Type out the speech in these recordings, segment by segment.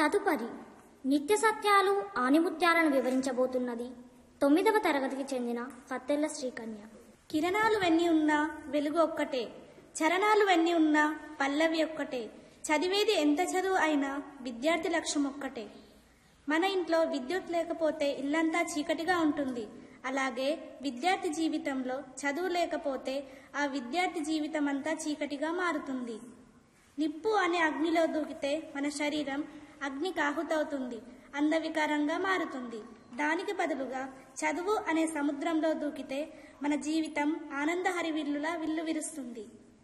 తదుపరి నిత్య సత్యాలు ఆనిముత్యాలను వివరించబోతున్నది తొమ్మిదవ తరగతికి చెందిన ఫత్తెల్ల శ్రీకన్య కిరణాలు వెన్ని ఉన్నా వెలుగు ఒక్కటే చరణాలు వెన్ని ఉన్నా పల్లవి ఒక్కటే చదివేది ఎంత చదువు అయినా విద్యార్థి లక్ష్యం ఒక్కటే మన ఇంట్లో విద్యుత్ లేకపోతే ఇల్లంతా చీకటిగా ఉంటుంది అలాగే విద్యార్థి జీవితంలో చదువు లేకపోతే ఆ విద్యార్థి జీవితం అంతా చీకటిగా మారుతుంది నిప్పు అనే అగ్నిలో దూకితే మన శరీరం అగ్నికి ఆహుతవుతుంది అందవికారంగా మారుతుంది దానికి బదులుగా చదువు అనే సముద్రంలో దూకితే మన జీవితం ఆనంద హరివిల్లులా విల్లు విరుస్తుంది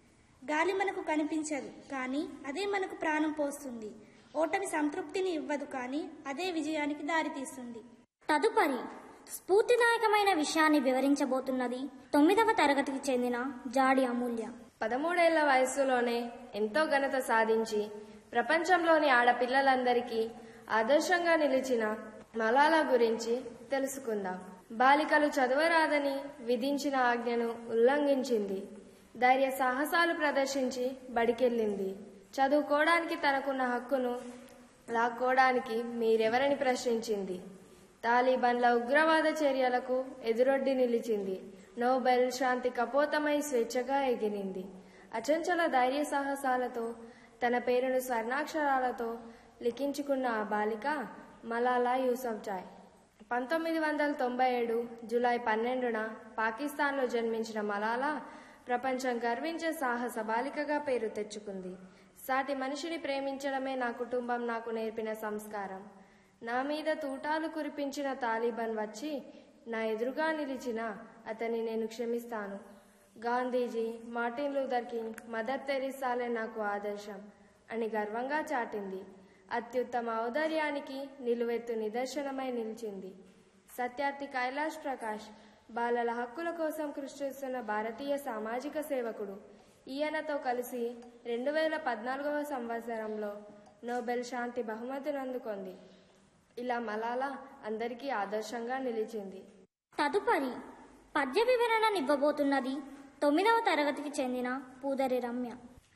గాలి మనకు కనిపించదు కానీ అదే మనకు ప్రాణం పోస్తుంది ఓటమి సంతృప్తిని ఇవ్వదు కానీ అదే విజయానికి దారితీస్తుంది తదుపరి స్ఫూర్తిదాయకమైన విషయాన్ని వివరించబోతున్నది తొమ్మిదవ తరగతికి చెందిన జాడి అమూల్య పదమూడేళ్ల వయస్సులోనే ఎంతో ఘనత సాధించి ప్రపంచంలోని ఆడపిల్లలందరికీ ఆదర్శంగా నిలిచిన మలాలా గురించి తెలుసుకుందాం బాలికలు చదవరాదని విధించిన ఆజ్ఞను ఉల్లంఘించింది ధైర్య సాహసాలు ప్రదర్శించి బడికెళ్ళింది చదువుకోవడానికి తనకున్న హక్కును లాక్కోవడానికి మీరెవరని ప్రశ్నించింది తాలిబాన్ల ఉగ్రవాద చర్యలకు ఎదురొడ్డి నిలిచింది నోబెల్ శాంతి కపోతమై స్వేచ్ఛగా ఎగిరింది అచంచల ధైర్య సాహసాలతో తన పేరును స్వర్ణాక్షరాలతో లిఖించుకున్న ఆ బాలిక మలాలా యూసఫ్జాయ్ పంతొమ్మిది వందల తొంభై ఏడు జూలై పన్నెండున పాకిస్తాన్లో జన్మించిన మలాలా ప్రపంచం గర్వించే సాహస బాలికగా పేరు తెచ్చుకుంది సాటి మనిషిని ప్రేమించడమే నా కుటుంబం నాకు నేర్పిన సంస్కారం నా మీద తూటాలు కురిపించిన తాలిబాన్ వచ్చి నా ఎదురుగా నిలిచిన అతన్ని నేను క్షమిస్తాను Gandhiji Martin Luther King mother తెరిసాలే నాకు ఆదర్శం అని గర్వంగా చాటింది అత్యుత్తమ ఔదార్యానికి నిలువెత్తు నిదర్శనమై నిలిచింది సత్యార్థి కైలాష్ ప్రకాష్ బాలల హక్కుల కోసం కృషి చేస్తున్న భారతీయ సామాజిక సేవకుడు ఈయనతో కలిసి రెండు వేల పద్నాలుగవ సంవత్సరంలో నోబెల్ శాంతి బహుమతిని అందుకుంది ఇలా మలాలా అందరికీ ఆదర్శంగా నిలిచింది తదుపరి పద్య వివరణనివ్వబోతున్నది తొమ్మిదవ తరగతికి చెందిన పూదరి రమ్య